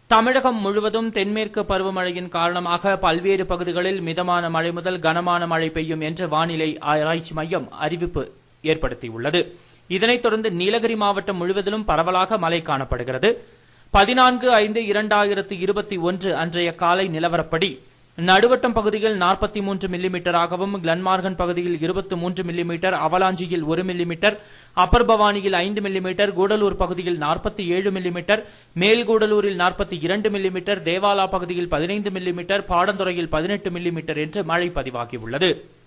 தமிழகம் முழுவதும் தென்மேற்கு பருவமழையின் காரணமாக பல்வேறு பகுதிகளில் மிதமான மழை முதல் கனமான மழை பெய்யும் என்று வானிலை ஆராய்ச்சி மையம் அறிவிப்பு ஏற்படுத்தியுள்ளது இதனைத் தொடர்ந்து நீலகிரி மாவட்டம் முழுவதிலும் பரவலாக மழை காணப்படுகிறது பதினான்கு ஐந்து இரண்டாயிரத்து இருபத்தி ஒன்று அன்றைய காலை நிலவரப்படி நடுவட்டம் பகுதியில் நாற்பத்தி மூன்று மில்லிமீட்டராகவும் கிளன்மார்கன் பகுதியில் இருபத்தி மூன்று மில்லிமீட்டர் அவலாஞ்சியில் ஒரு மில்லிமீட்டர் அப்பர் பவானியில் ஐந்து மில்லிமீட்டர் கூடலூர் பகுதியில் நாற்பத்தி ஏழு மில்லிமீட்டர் மேல்கூடலூரில் நாற்பத்தி இரண்டு மில்லிமீட்டர் தேவாலா பகுதியில் பதினைந்து மில்லிமீட்டர் பாடந்துறையில் பதினெட்டு மில்லிமீட்டர் என்று மழை பதிவாகியுள்ளது